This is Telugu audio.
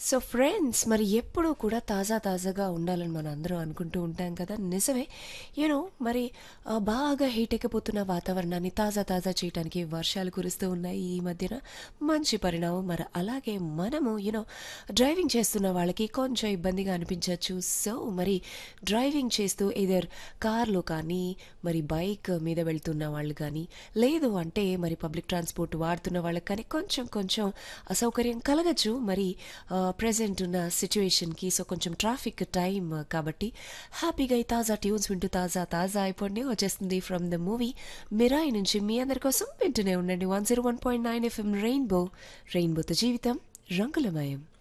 సో ఫ్రెండ్స్ మరి ఎప్పుడూ కూడా తాజా తాజాగా ఉండాలని మనం అందరం అనుకుంటూ ఉంటాం కదా నిజమే యూనో మరి ఆ, బాగా హీట్ ఎక్కిపోతున్న వాతావరణాన్ని తాజా తాజా చేయడానికి వర్షాలు కురుస్తూ ఉన్నాయి ఈ మధ్యన మంచి పరిణామం మరి అలాగే మనము యూనో డ్రైవింగ్ చేస్తున్న వాళ్ళకి కొంచెం ఇబ్బందిగా అనిపించవచ్చు సో మరి డ్రైవింగ్ చేస్తూ ఇదర్ కార్లో కానీ మరి బైక్ మీద వెళ్తున్న వాళ్ళు కానీ లేదు అంటే మరి పబ్లిక్ ట్రాన్స్పోర్ట్ వాడుతున్న వాళ్ళకి కానీ కొంచెం కొంచెం అసౌకర్యం కలగచ్చు మరి ప్రజెంట్ ఉన్న సిచ్యువేషన్కి సో కొంచెం ట్రాఫిక్ టైం కాబట్టి హ్యాపీగా ఈ తాజా ట్యూన్స్ వింటూ తాజా తాజా అయిపోండి వచ్చేస్తుంది ఫ్రమ్ ద మూవీ మిరాయి నుంచి మీ అందరి కోసం వింటూనే ఉండండి one zero one point nine FM rainbow రెయిన్బోతో జీవితం రంగులమయం